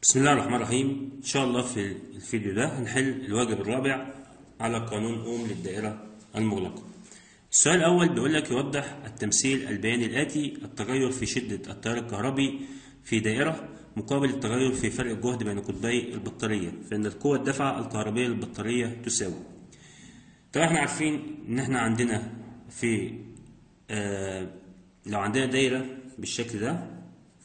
بسم الله الرحمن الرحيم إن شاء الله في الفيديو ده هنحل الواجب الرابع على قانون أوم للدائرة المغلقة السؤال الأول بيقول لك يوضح التمثيل البياني الآتي التغير في شدة التيار الكهربي في دائرة مقابل التغير في فرق الجهد بين قطبي البطارية فإن القوة الدفعة الكهربية للبطارية تساوي طبعا احنا عارفين إن احنا عندنا في آه لو عندنا دايرة بالشكل ده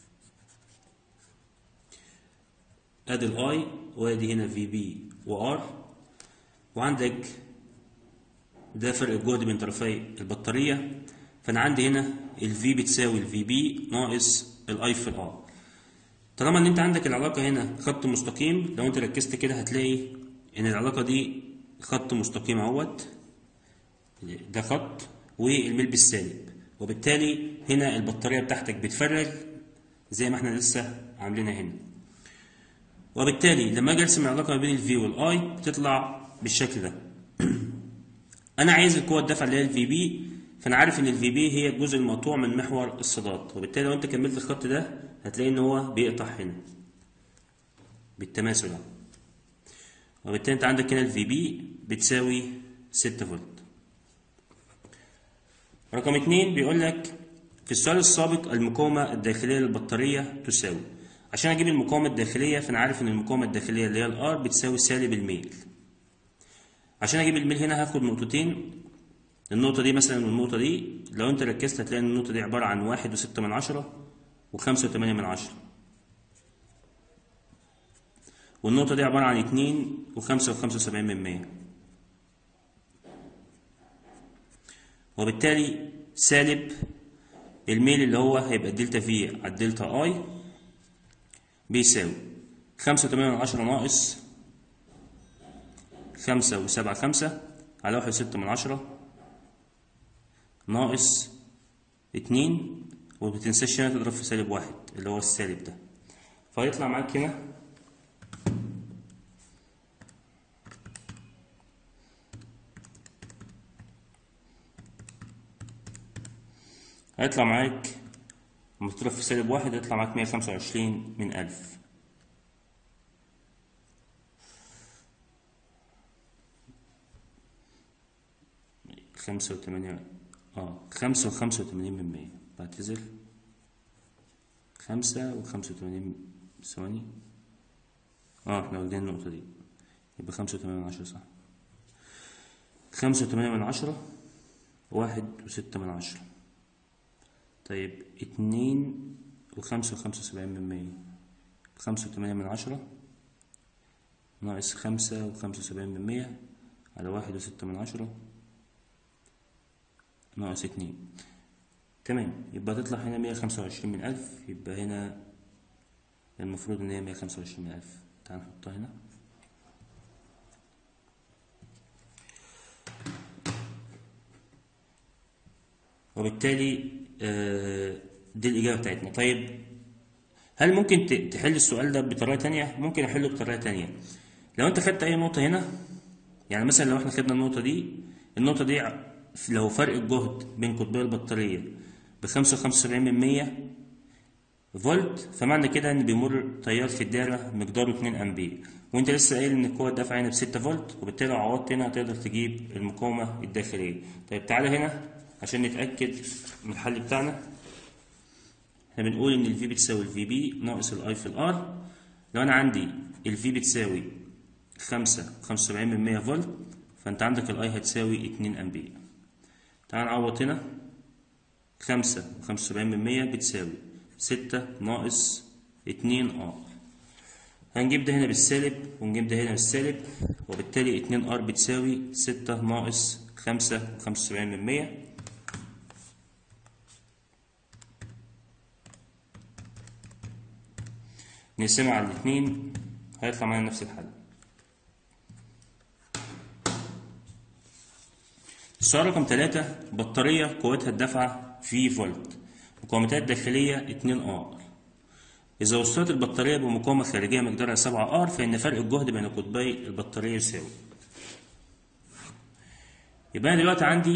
ادي الاي وادي هنا في بي وار وعندك ده فرق الجهد بين طرفي البطارية فأنا عندي هنا الفي بتساوي الفي بي ناقص الاي في الار طالما ان انت عندك العلاقة هنا خط مستقيم لو انت ركزت كده هتلاقي ان العلاقة دي خط مستقيم اهوت ده خط والميل بالسالب وبالتالي هنا البطارية بتاعتك بتفرغ زي ما احنا لسه عاملينها هنا وبالتالي لما اجي ارسم العلاقه ما بين الفي والاي بتطلع بالشكل ده انا عايز القوه الدافعه اللي هي الفي بي فانا عارف ان الفي بي هي الجزء المقطوع من محور الصادات وبالتالي لو انت كملت الخط ده هتلاقي ان هو بيقطع هنا بالتماثل وبالتالي انت عندك هنا الفي بي بتساوي 6 فولت رقم اتنين بيقول لك في السؤال السابق المقاومة الداخلية للبطارية تساوي عشان اجيب المقاومة الداخلية فانا عارف ان المقاومة الداخلية اللي هي الار بتساوي سالب الميل عشان اجيب الميل هنا هاخد نقطتين النقطة دي مثلا والنقطة دي لو انت ركزت هتلاقي ان النقطة دي عبارة عن واحد وستة من عشرة وخمسة وتمانية من عشرة والنقطة دي عبارة عن اتنين وخمسة وخمسة وسبعين من مية وبالتالي سالب الميل اللي هو هيبقى الدلتا في على الدلتا اي بيساوي خمسة وتمانية من عشرة ناقص خمسة وسبعة خمسة على واحد وستة من عشرة ناقص اتنين ومتنساش هنا تضرب في سالب واحد اللي هو السالب ده فهيطلع معاك هنا هيطلع معاك لما تضرب في سالب واحد هيطلع معاك مية خمسة وعشرين من ألف خمسة وتمانية اه خمسة وخمسة وتمانين من مية بعتذر خمسة وخمسة وتمانين ثواني اه احنا واخدين النقطة دي يبقى خمسة وتمانية من عشرة صح خمسة وتمانية من عشرة واحد وستة من عشرة طيب اتنين وخمسة وخمسة وسبعين من مية خمسة وتمانية من عشرة ناقص خمسة وخمسة وسبعين من مية على واحد وستة من عشرة ناقص اتنين تمام يبقى تطلع هنا مية خمسة وعشرين من ألف يبقى هنا المفروض إن هي مية خمسة وعشرين من ألف تعال نحطها هنا وبالتالي دي الإجابة بتاعتنا طيب هل ممكن تحل السؤال ده بطريقة تانية؟ ممكن أحله بطريقة تانية لو أنت خدت أي نقطة هنا يعني مثلا لو احنا خدنا النقطة دي النقطة دي لو فرق الجهد بين قطبي البطارية بخمسة وخمسة وسبعين من مية فولت فمعنى كده إن بيمر تيار في الدايرة مقداره اتنين أمبير وأنت لسه قايل إن القوة الدافعة هنا بستة فولت وبالتالي لو عوضت هنا هتقدر تجيب المقاومة الداخلية طيب تعالى هنا عشان نتأكد من الحل بتاعنا احنا بنقول ان الفي بتساوي الفي بي ناقص الاي في الار لو انا عندي الفي بتساوي خمسة خمسة وسبعين من مية فولت فانت عندك الاي هتساوي اتنين امبير تعال نعوض هنا خمسة وخمسة وسبعين من مية بتساوي ستة ناقص اتنين ار هنجيب ده هنا بالسالب ونجيب ده هنا بالسالب وبالتالي اتنين ار بتساوي ستة ناقص خمسة وخمسة وسبعين من مية نقسمها على الاتنين هيطلع معانا نفس الحل السؤال رقم تلاتة بطارية قوتها الدفعة في فولت مقاومتها الداخلية اتنين ار إذا وصلت البطارية بمقاومة خارجية مقدارها سبعة ار فإن فرق الجهد بين قطبي البطارية يساوي يبقى أنا دلوقتي عندي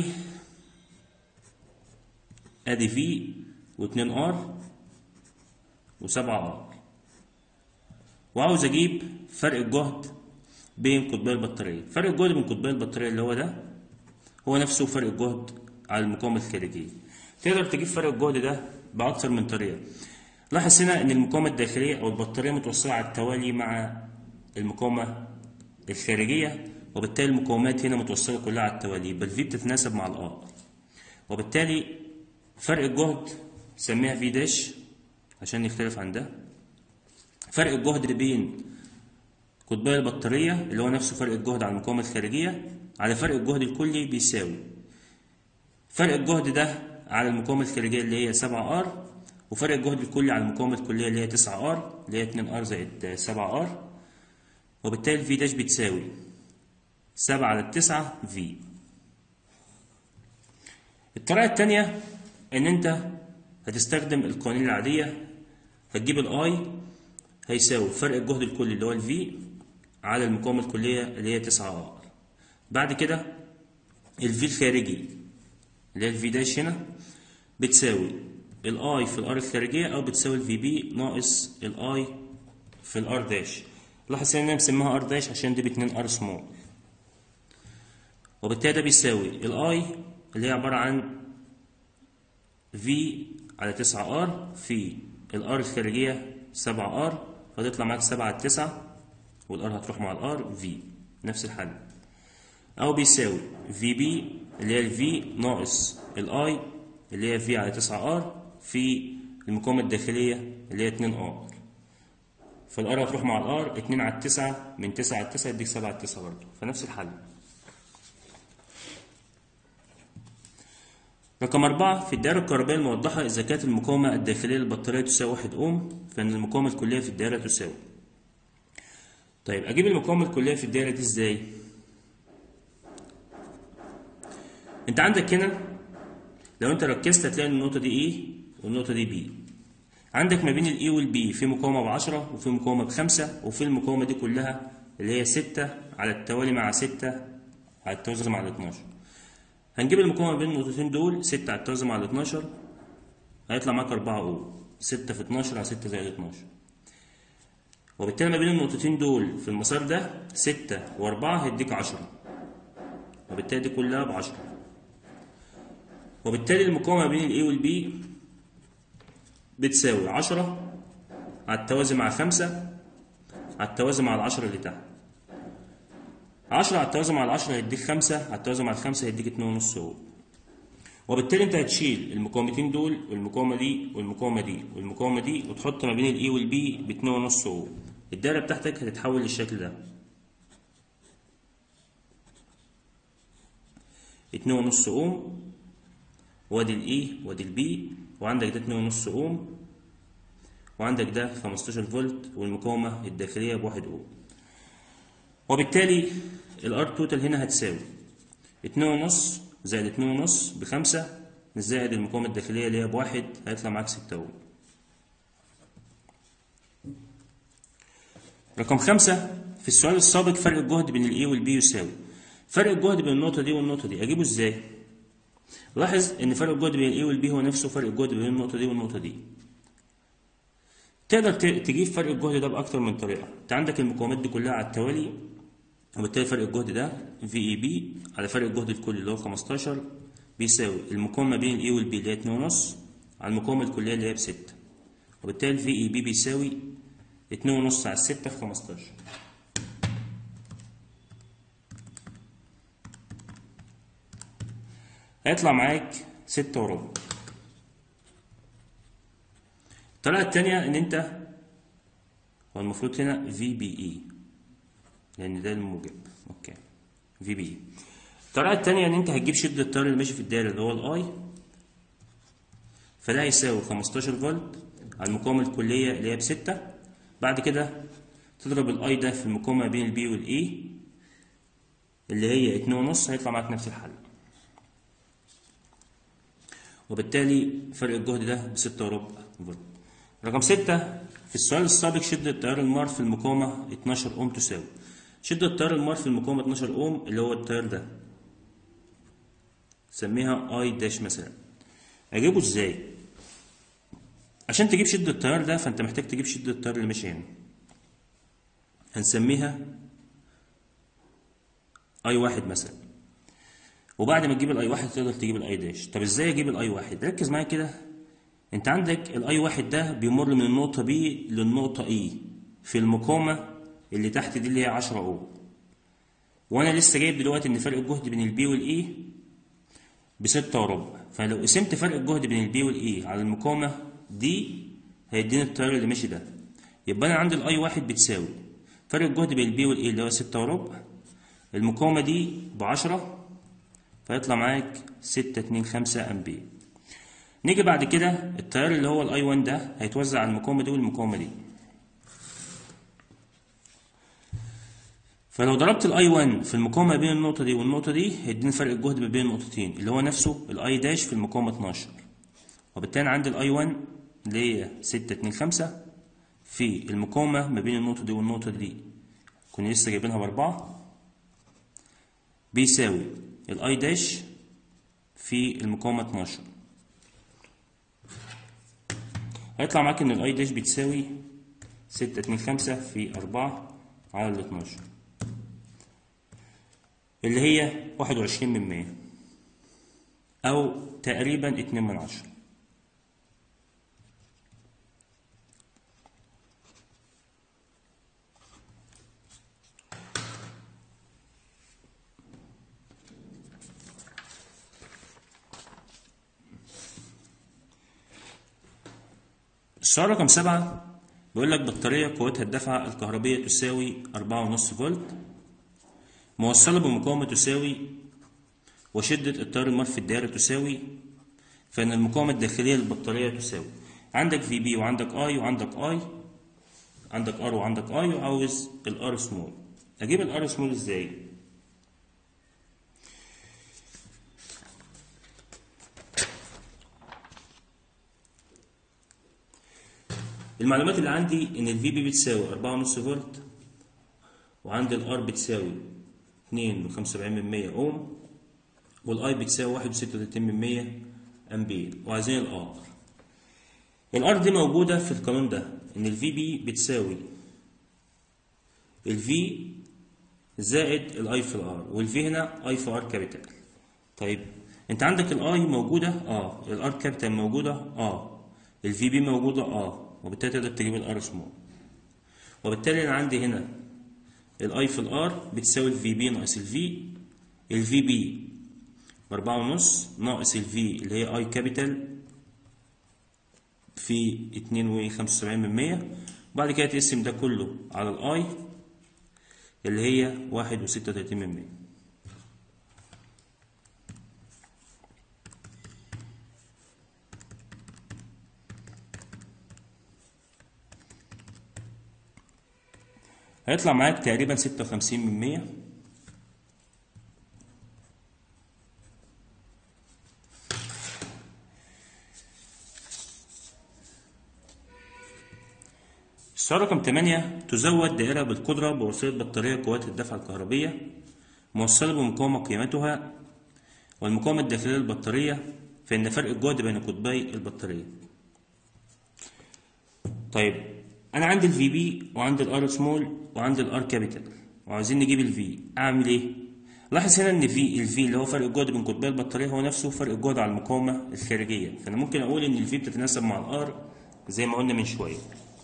أدي في واتنين ار وسبعة ار وعاوز اجيب فرق الجهد بين قطبي البطاريه فرق الجهد بين قطبي البطاريه اللي هو ده هو نفسه فرق الجهد على المقاومه الخارجيه تقدر تجيب فرق الجهد ده باكثر من طريقه لاحظ هنا ان المقاومه الداخليه او البطاريه متوصله على التوالي مع المقاومه الخارجيه وبالتالي المقاومات هنا متوصله كلها على التوالي يبقى الفي بتتناسب مع الار وبالتالي فرق الجهد سميها في داش عشان يختلف عن ده فرق الجهد بين قطبي البطارية اللي هو نفسه فرق الجهد على المقاومة الخارجية على فرق الجهد الكلي بيساوي فرق الجهد ده على المقاومة الخارجية اللي هي 7 ار وفرق الجهد الكلي على المقاومة الكلية اللي هي 9 ار اللي هي 2 ار زائد 7 ار وبالتالي في داش بتساوي 7 على 9 في الطريقة التانية إن أنت هتستخدم القوانين العادية هتجيب الأي هيساوي فرق الجهد الكلي اللي هو الفي على المقاومة الكلية اللي هي 9 ار بعد كده الفي الخارجي اللي هي الفي داش هنا بتساوي الاي في الار الخارجية أو بتساوي الفي بي ناقص الاي في الار داش لاحظ ان انا مسميها ار داش عشان دي باتنين ار سمول وبالتالي ده بيساوي الاي اللي هي عبارة عن في على 9 ار في الار الخارجية 7 ار فتطلع معاك 7 على 9 والار هتروح مع الار في نفس الحل او بيساوي في بي اللي هي الفي ناقص الاي اللي هي في على 9 ار في المقاومة الداخلية اللي هي 2 ار فالار هتروح مع الار 2 على 9 من 9 على 9 يديك 7 على 9 برضه فنفس الحل رقم أربعة في الدائرة الكهربائية الموضحة إذا كانت المقاومة الداخلية للبطارية تساوي واحد أوم فإن المقاومة الكلية في الدائرة تساوي طيب أجيب المقاومة الكلية في الدائرة دي إزاي؟ أنت عندك هنا لو أنت ركزت هتلاقي إن النقطة دي إيه والنقطة دي بي عندك ما بين الإي والبي في مقاومة بعشرة وفي مقاومة بخمسة وفي المقاومة دي كلها اللي هي ستة على التوالي مع ستة على التوازي مع الاتناشر هنجيب المقاومة بين النقطتين دول ستة على التوازي مع الاتناشر هيطلع معاك أربعة أوم ستة في اتناشر على ستة زائد اتناشر وبالتالي ما بين النقطتين دول في المسار ده ستة وأربعة هيديك عشرة وبالتالي دي كلها بعشرة وبالتالي المقاومة بين الإي والبي بتساوي عشرة على التوازي مع خمسة على التوازي مع العشرة اللي تحت عشرة على التوازي مع العشرة هيديك خمسة على التوازي مع الخمسة هيديك اتنين ونص اهو وبالتالي انت هتشيل المقاومتين دول والمقاومة دي والمقاومة دي والمقاومة دي وتحط ما بين الاي والبي باتنين ونص اهو الدايرة بتاعتك هتتحول للشكل ده اتنين ونص اوم وادي الاي وادي البي وعندك ده اتنين ونص اوم وعندك ده 15 فولت والمقاومة الداخلية بواحد اوم وبالتالي الار توتال هنا هتساوي اتنين ونص زائد اتنين ونص بخمسة زائد المقاومة الداخلية اللي هي بواحد هيطلع معاك ستة اوم رقم خمسة في السؤال السابق فرق الجهد بين الاي والبي يساوي فرق الجهد بين النقطة دي والنقطة دي أجيبه ازاي؟ لاحظ إن فرق الجهد بين الاي والبي هو نفسه فرق الجهد بين النقطة دي والنقطة دي تقدر تجيب فرق الجهد ده بأكتر من طريقة أنت عندك المقاومات دي كلها على التوالي وبالتالي فرق الجهد ده في اي بي على فرق الجهد الكلي اللي هو 15 بيساوي المقاومة بين الاي والبي اللي هي 2 ونص على المقاومة الكلية اللي هي بستة وبالتالي في اي بي بيساوي 2 ونص على الستة في 15 هيطلع معاك ستة وربع الطريقة التانية إن أنت هو المفروض هنا في بي إي لأن ده الموجب أوكي في بي إي الطريقة التانية إن أنت هتجيب شدة التيار اللي ماشي في الدايرة اللي هو الأي فده هيساوي 15 فولت على المقاومة الكلية اللي هي بستة بعد كده تضرب الأي ده في المقاومة بين البي والإي اللي هي اتنين ونص هيطلع معاك نفس الحل وبالتالي فرق الجهد ده بستة وربع فولت رقم ستة في السؤال السابق شدة تيار المار في المقاومة 12 أوم تساوي شدة تيار المار في المقاومة 12 أوم اللي هو التيار ده سميها اي داش مثلا اجيبه ازاي عشان تجيب شدة التيار ده فانت محتاج تجيب شدة التيار اللي ماشي هنا هنسميها اي واحد مثلا وبعد ما تجيب الاي واحد تقدر تجيب الاي داش طب ازاي اجيب الاي واحد ركز معايا كده انت عندك الاي واحد ده بيمر من النقطة بي للنقطة اي في المقاومة اللي تحت دي اللي هي 10 او وانا لسه جايب دلوقتي ان فرق الجهد بين البي والاي بستة وربع فلو قسمت فرق الجهد بين البي والاي على المقاومة دي هيديني التيار اللي ماشي ده يبقى انا عندي الاي واحد بتساوي فرق الجهد بين البي والاي اللي هو ستة وربع المقاومة دي بعشرة فيطلع معاك ستة اتنين خمسة امبير نيجي بعد كده التيار اللي هو الاي 1 ده هيتوزع على المقاومة دي والمقاومة دي فلو ضربت الاي 1 في المقاومة بين النقطة دي والنقطة دي هيديني فرق الجهد ما بين النقطتين اللي هو نفسه الاي داش في المقاومة 12 وبالتالي عندي الاي 1 اللي هي 6 2 5 في المقاومة ما بين النقطة دي والنقطة دي كنا لسه جايبينها بأربعة بيساوي الاي داش في المقاومة 12 هيطلع معاك ان الاي داش بتساوي 6 2 5 في 4 على ال 12 اللي هي 21 من 100 او تقريبا 2 من 10 السؤال رقم سبعة بيقول لك بطارية قوتها الدفعة الكهربية تساوي أربعة ونص فولت موصلة بمقاومة تساوي وشدة التيار المار في الدائرة تساوي فإن المقاومة الداخلية للبطارية تساوي عندك في بي وعندك اي وعندك اي عندك ار وعندك اي وعاوز الار سمول اجيب الار سمول ازاي المعلومات اللي عندي ان الفي بي بتساوي 4.5 فولت وعندي الار بتساوي 2.75% اوم والاي بتساوي 1.36% امبير وعايزين الار الار دي موجوده في القانون ده ان الفي بي بتساوي الفي زائد الاي في الار والفي هنا اي في ار كابيتال طيب انت عندك الاي موجوده اه الار كابيتال موجوده اه الفي بي موجوده اه وبالتالي تقدر تجيب الار سمول وبالتالي انا عندي هنا الاي في الار بتساوي الفي بي ناقص الفي الفي بي بأربعة ونص ناقص الفي اللي هي اي كابيتال في اتنين وخمسة وسبعين من مية وبعد كده تقسم ده كله على الاي اللي هي واحد وستة وتلاتين من مية هيطلع معاك تقريبا ستة وخمسين من مية السؤال رقم 8 تزود دائرة بالقدرة بواسطة بطارية قوات الدفع الكهربية موصلة بمقاومة قيمتها والمقاومة الداخلية للبطارية فإن فرق الجهد بين قطبي البطارية. طيب أنا عندي الفي بي وعندي الار سمول وعندي الار كابيتال وعايزين نجيب الفي أعمل إيه؟ لاحظ هنا إن في الفي اللي هو فرق الجهد بين قطبي البطارية هو نفسه فرق الجهد على المقاومة الخارجية فأنا ممكن أقول إن الفي بتتناسب مع الار زي ما قلنا من شوية.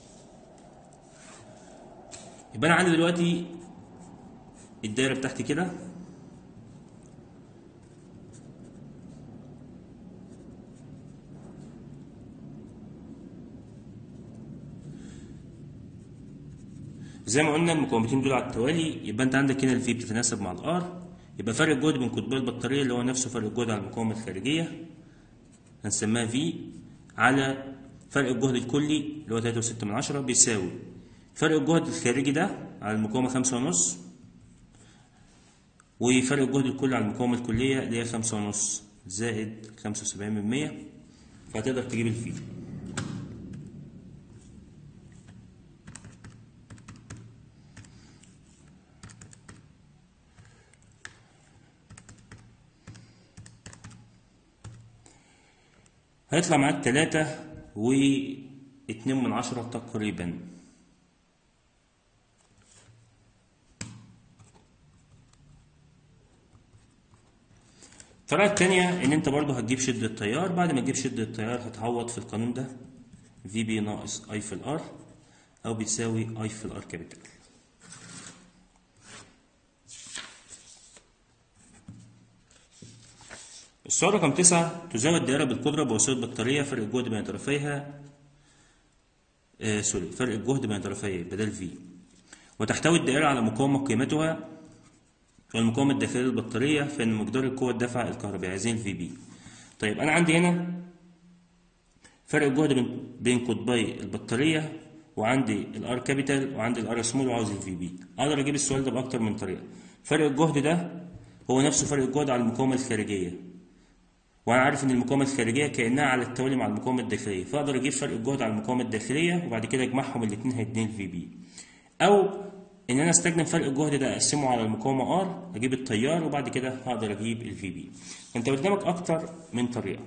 يبقى انا عندي دلوقتي الدايره بتاعتي كده زي ما قلنا المقاومتين دول على التوالي يبقى انت عندك هنا الفي بتتناسب مع الار يبقى فرق الجهد بين قطبي البطاريه اللي هو نفسه فرق الجهد على المقاومه الخارجيه هنسميها في على فرق الجهد الكلي اللي هو 3.6 من عشرة بيساوي فرق الجهد الخارجي ده على المقاومة خمسة ونص وفرق الجهد الكلي على المقاومة الكلية اللي هي خمسة ونص زائد خمسة وسبعين من مية فهتقدر تجيب الفي هيطلع معاك تلاتة واتنين من عشرة تقريبا الطريقة التانية إن أنت برضو هتجيب شدة التيار بعد ما تجيب شدة التيار هتعوض في القانون ده في بي ناقص أي في الآر أو بتساوي أي في الآر كابيتال السؤال رقم تسعة تزاوي الدائرة بالقدرة بواسطة بطارية فرق الجهد بين طرفيها آه سوري فرق الجهد بين طرفيها بدل في وتحتوي الدائرة على مقاومة قيمتها والمقاومة الداخلية للبطارية فإن مقدار القوة الدافعة الكهربائية عايزين الفي بي طيب أنا عندي هنا فرق الجهد بين بين قطبي البطارية وعندي الار كابيتال وعندي الار سمول وعاوز الفي بي اقدر اجيب السؤال ده باكتر من طريقه فرق الجهد ده هو نفسه فرق الجهد على المقاومه الخارجيه وانا عارف ان المقاومه الخارجيه كانها على التوالي مع المقاومه الداخليه فاقدر اجيب فرق الجهد على المقاومه الداخليه وبعد كده اجمعهم الاثنين هيديني الفي بي او ان انا استخدم فرق الجهد ده اقسمه على المقاومه ار اجيب التيار وبعد كده هقدر اجيب الفي بي انت قدامك اكتر من طريقه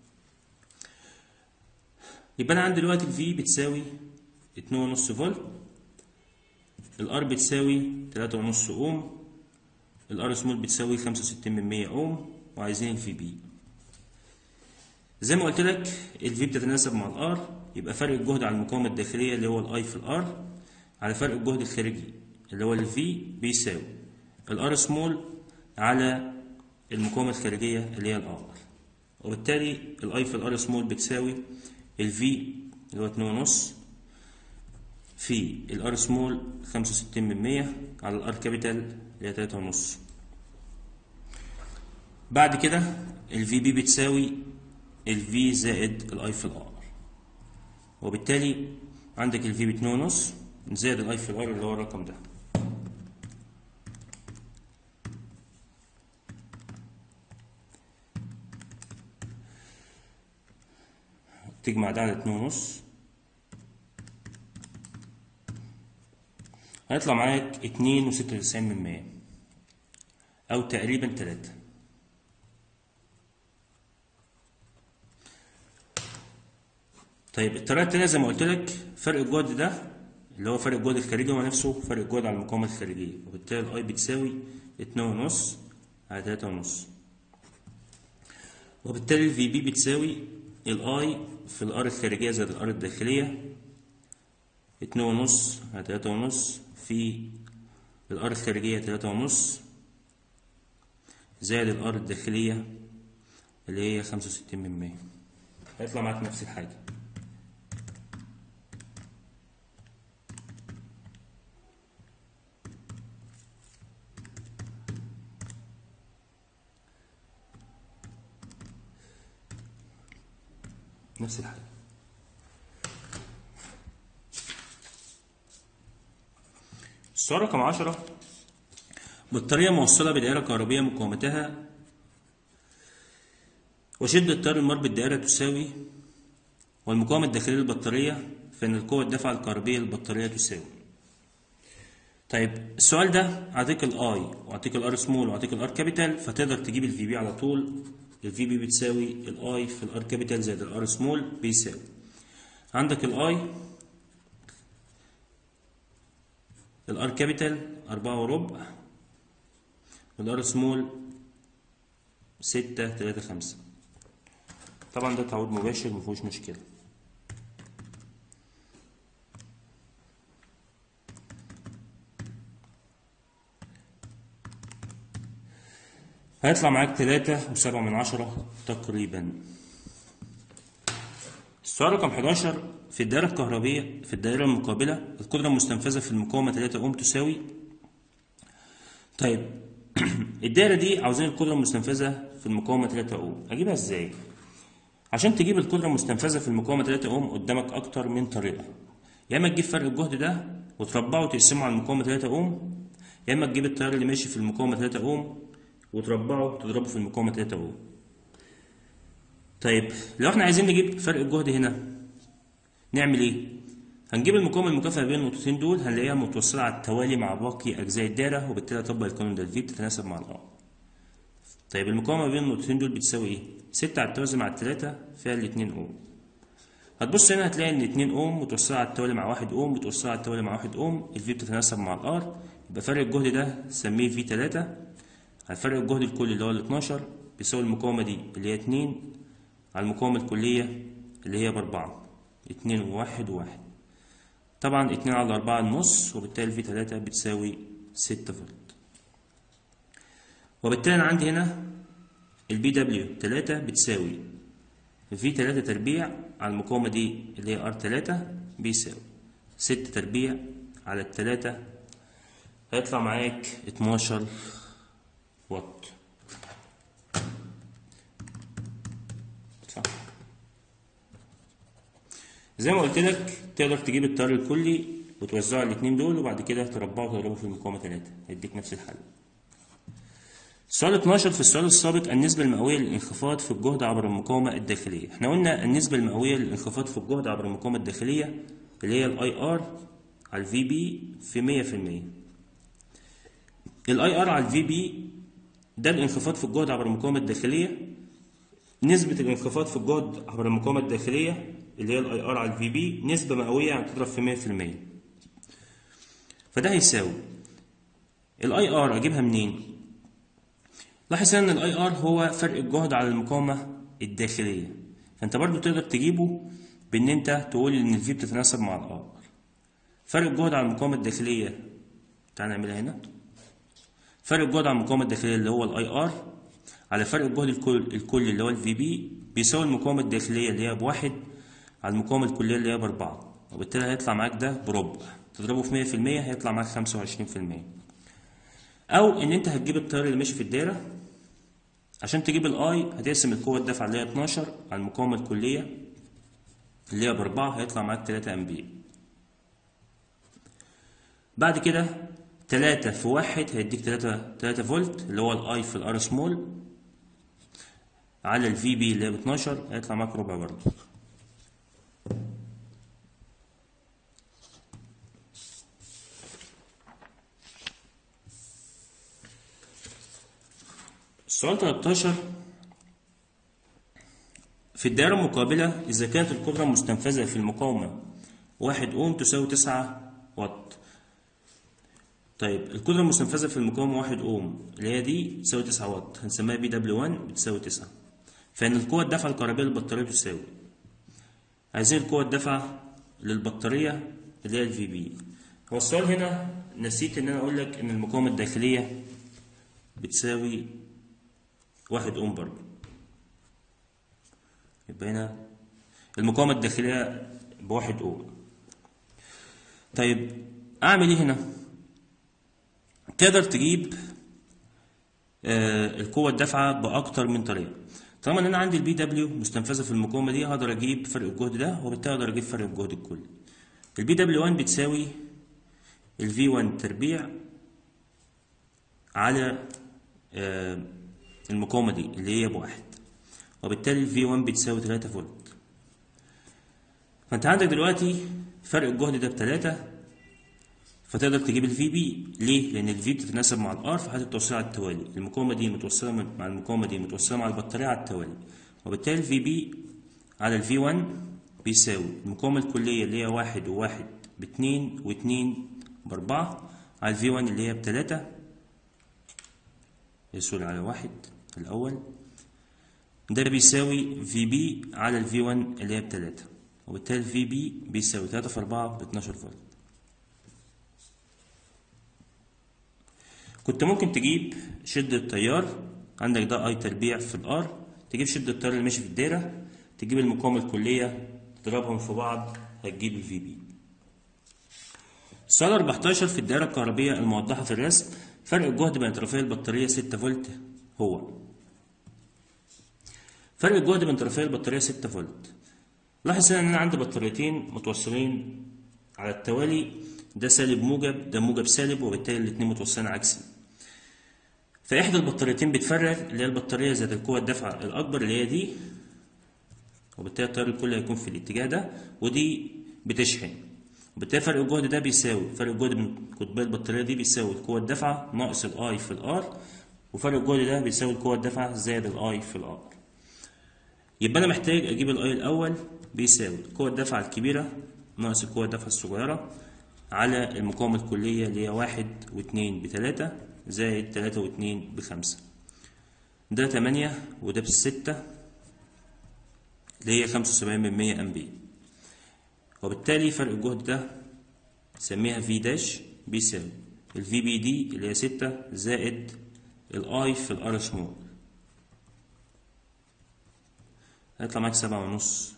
يبقى انا عندي دلوقتي الفي بتساوي 2.5 فولت الار بتساوي 3.5 اوم الار سمول بتساوي 65 من 100 اوم وعايزين الفي بي زي ما قلت لك الفي بتتناسب مع الار يبقى فرق الجهد على المقاومه الداخليه اللي هو الاي في الار على فرق الجهد الخارجي اللي هو الفي بيساوي الار سمول على المقاومه الخارجيه اللي هي الار وبالتالي الاي في الار سمول بتساوي الفي اللي هو 2.5 في الار سمول 65 من 100 على الار كابيتال اللي هي 3.5 بعد كده الفي بي بتساوي الفي زائد الاي في الار وبالتالي عندك الفي ب 2.5 زائد الاي في الار اللي هو الرقم ده تجمع ده على اتنين ونص هيطلع معاك اتنين وستة وتسعين من مية أو تقريبا تلاتة طيب الطريقة التانية زي ما قلت لك فرق الجهد ده اللي هو فرق الجهد الخارجي هو نفسه فرق الجهد على المقاومة الخارجية وبالتالي الأي بتساوي اتنين ونص على تلاتة ونص وبالتالي الفي بي بتساوي الاي في الار الخارجية زائد الار الداخلية اتنين ونص على تلاتة ونص في الار الخارجية تلاتة ونص زائد الار الداخلية اللي هي خمسة وستين من مية هيطلع معاك نفس الحاجة نفس الحاجة السؤال رقم عشرة بطارية موصلة بدائرة كهربية مقاومتها وشدة تيار المار بالدائرة تساوي والمقاومة الداخلية للبطارية فإن القوة الدافعة الكهربية للبطارية تساوي طيب السؤال ده اعطيك الاي واعطيك الار سمول واعطيك الار كابيتال فتقدر تجيب الفي بي على طول الفي بي بتساوي الاي في الار كابيتال زائد الار سمول بيساوي عندك الاي الار كابيتال أربعة وربع والار سمول ستة تلاتة خمسة طبعا ده تعويض مباشر مفيهوش مشكلة هيطلع معاك تلاتة وسبعة من عشرة تقريبا السؤال رقم 11 في الدائرة الكهربية في الدائرة المقابلة القدرة المستنفذة في المقاومة 3 أوم تساوي طيب الدائرة دي عاوزين القدرة المستنفذة في المقاومة 3 أوم أجيبها إزاي؟ عشان تجيب القدرة المستنفذة في المقاومة 3 أوم قدامك أكتر من طريقة يا إما تجيب فرق الجهد ده وتربعه وتقسمه على المقاومة 3 أوم يا إما تجيب التيار اللي ماشي في المقاومة 3 أوم وتربعه وتضربه في المقاومة 3 أوم طيب لو احنا عايزين نجيب فرق الجهد هنا نعمل ايه؟ هنجيب المقاومة المكافئة بين النقطتين دول هنلاقيها متوصلة على التوالي مع باقي أجزاء الدايرة وبالتالي أطبق القانون ده الفي بتتناسب مع الآر. طيب المقاومة بين النقطتين دول بتساوي ايه؟ ستة على التوازي مع التلاتة فيها الاتنين أوم. هتبص هنا هتلاقي إن اتنين أوم متوصلة على التوالي مع واحد أوم متوصلة على التوالي مع واحد أوم الفي بتتناسب مع الآر يبقى فرق الجهد ده سميه في تلاتة على فرق الجهد الكلي اللي هو ال 12 بيساوي المقاومة دي اللي هي اتنين على المقاومة الكلية اللي هي بأربعة اتنين وواحد وواحد طبعا اتنين على أربعة النص وبالتالي في تلاتة بتساوي ستة فولت وبالتالي أنا عندي هنا البي دبليو تلاتة بتساوي في تلاتة تربيع على المقاومة دي اللي هي ار تلاتة بيساوي ستة تربيع على التلاتة هيطلع معاك اتناشر واط صح زي ما قلت لك تقدر تجيب التيار الكلي وتوزعه على الاتنين دول وبعد كده تربعه وتضربه في المقاومة تلاتة هيديك نفس الحل السؤال 12 في السؤال السابق النسبة المئوية للانخفاض في الجهد عبر المقاومة الداخلية احنا قلنا النسبة المئوية للانخفاض في الجهد عبر المقاومة الداخلية اللي هي الاي ار على الفي بي في 100% الاي ار على الفي بي ده الانخفاض في الجهد عبر المقاومة الداخلية نسبة الانخفاض في الجهد عبر المقاومة الداخلية اللي هي الاي ار على الفي بي نسبة مئوية يعني تضرب في 100% فده هيساوي الاي ار اجيبها منين؟ لاحظ ان الاي ار هو فرق الجهد على المقاومة الداخلية فانت برضو تقدر تجيبه بان انت تقول ان الفي بتتناسب مع الار فرق الجهد على المقاومة الداخلية تعال نعملها هنا فرق الجهد على المقاومة الداخلية اللي هو الاي ار على فرق الجهد الكل الكلي اللي هو الفي بي بيساوي المقاومة الداخلية اللي هي بواحد على المقاومة الكلية اللي هي بأربعة وبالتالي هيطلع معاك ده بربع تضربه في مية في المية هيطلع معاك خمسة وعشرين في المية أو إن أنت هتجيب التيار اللي ماشي في الدايرة عشان تجيب الاي هتقسم القوة الدافعة اللي هي 12 على المقاومة الكلية اللي هي بأربعة هيطلع معاك 3 أمبير بعد كده 3 في واحد هيديك 3 3 فولت اللي هو الاي في الار سمول على الفي بي اللي هي ب 12 هيطلع معاك ربع برضه السؤال 13 في الدائرة المقابلة إذا كانت القدرة المستنفذة في المقاومة واحد أوم تساوي تسعة واط طيب القدرة المستنفذة في المقاومة واحد أوم اللي هي دي تساوي تسعة واط هنسميها بي دبليو 1 بتساوي تسعة فإن القوة الدافعة الكهربائية للبطارية تساوي عايزين القوة الدافعة للبطارية اللي هي الفي بي هو السؤال هنا نسيت إن أنا أقول لك إن المقاومة الداخلية بتساوي واحد أوم برضه يبقى هنا المقاومة الداخلية بواحد أوم طيب أعمل إيه هنا؟ تقدر تجيب آه القوة الدافعة بأكتر من طريقة طالما إن أنا عندي البي دبليو مستنفذة في المقاومة دي هقدر أجيب فرق الجهد ده وبالتالي أقدر أجيب فرق الجهد الكلي البي دبليو 1 بتساوي الفي 1 تربيع على آه المقاومة دي اللي هي بواحد وبالتالي ال V1 بتساوي 3 فولت فانت عندك دلوقتي فرق الجهد ده بتلاتة فتقدر تجيب ال VB ليه؟ لأن ال V بتتناسب مع ال R في حالة التوصيل على التوالي المقاومة دي متوصلة مع المقاومة دي متوصلة مع البطارية على التوالي وبالتالي ال VB على ال V1 بيساوي المقاومة الكلية اللي هي واحد وواحد باتنين واتنين بأربعة على ال V1 اللي هي بتلاتة يساوي على واحد الأول ده بيساوي في بي على الفي 1 اللي هي بتلاتة وبالتالي في بي بيساوي تلاتة في أربعة باتناشر فولت كنت ممكن تجيب شدة التيار عندك ده اي تربيع في الار تجيب شدة التيار اللي ماشي في الدايرة تجيب المقاومة الكلية تضربهم في بعض هتجيب الفي بي السؤال 14 في الدائرة الكهربية الموضحة في الرسم فرق الجهد بين طرفي البطارية 6 فولت هو فرق الجهد بين طرفي البطارية 6 فولت لاحظ ان انا عندي بطاريتين متوصلين على التوالي ده سالب موجب ده موجب سالب وبالتالي الاتنين متوصلين عكسي فإحدى البطاريتين بتفرغ اللي هي البطارية ذات القوة الدافعة الأكبر اللي هي دي وبالتالي التيار الكلي هيكون في الاتجاه ده ودي بتشحن وبالتالي فرق الجهد ده بيساوي فرق الجهد من قطبي البطارية دي بيساوي القوة الدافعة ناقص الاي في الار وفرق الجهد ده بيساوي القوة الدافعة زائد الاي في الار يبقى أنا محتاج أجيب الاي الأول بيساوي القوة الدافعة الكبيرة ناقص القوة الدافعة الصغيرة على المقاومة الكلية اللي هي واحد واتنين بتلاتة زائد تلاتة واتنين بخمسة ده تمانية وده بالستة اللي هي خمسة وسبعين من مية أمبير وبالتالي فرق الجهد ده نسميها في داش بيساوي الفي بي دي اللي هي ستة زائد الاي في الار سمول هيطلع معاك سبعة ونص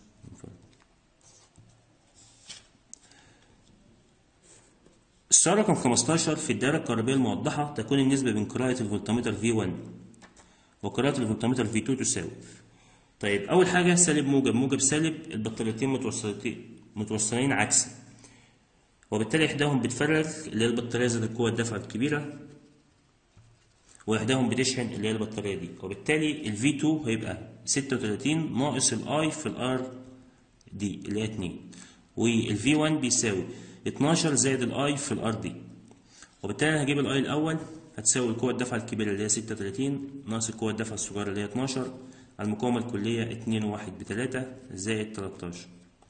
السؤال رقم 15 في الدائرة الكهربية الموضحة تكون النسبة بين قراءة الفولتمتر V1 وقراءة الفولتمتر V2 تساوي طيب أول حاجة سالب موجب موجب سالب البطاريتين متوصلتين متوصلين عكسي وبالتالي إحداهم بتفرغ اللي هي البطارية ذات القوة الدافعة الكبيرة وإحداهم بتشحن اللي هي البطارية دي وبالتالي ال V2 هيبقى 36 ناقص ال I في ال R دي اللي هي 2 وال V1 بيساوي 12 زائد ال I في ال R دي وبالتالي أنا هجيب ال I الأول هتساوي القوة الدافعة الكبيرة اللي هي 36 ناقص القوة الدافعة الصغيرة اللي هي 12 على المقاومة الكلية 2 و1 بتلاتة زائد 13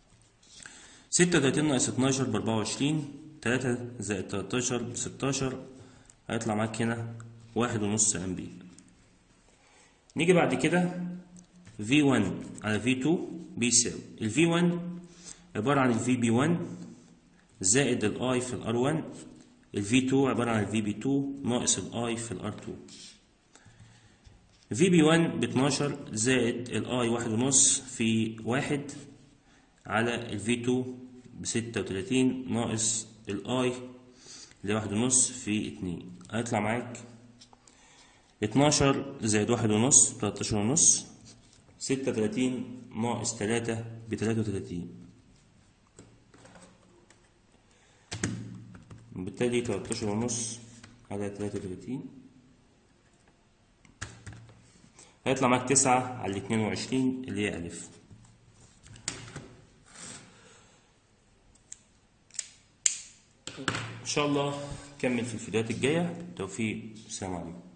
36 ناقص 12 ب 24 3 زائد 13 ب 16 هيطلع معاك هنا واحد ونص أمبير نيجي بعد كده V1 على V2 بيساوي ال V1 عبارة عن ال VB1 زائد ال I في ال R1 ال V2 عبارة عن ال VB2 ناقص ال I في ال R2 VB1 ب 12 زائد ال I واحد ونص في واحد على ال V2 ب 36 ناقص ال I اللي واحد ونص في اتنين هيطلع معاك اتناشر زائد واحد ونص تلاتاشر ونص ستة وتلاتين ناقص تلاتة بتلاتة وتلاتين وبالتالي تلاتاشر ونص على تلاتة وتلاتين هيطلع معاك تسعة على اتنين وعشرين اللي هي ألف إن شاء الله كمل في الفيديوهات الجاية توفيق السلام عليكم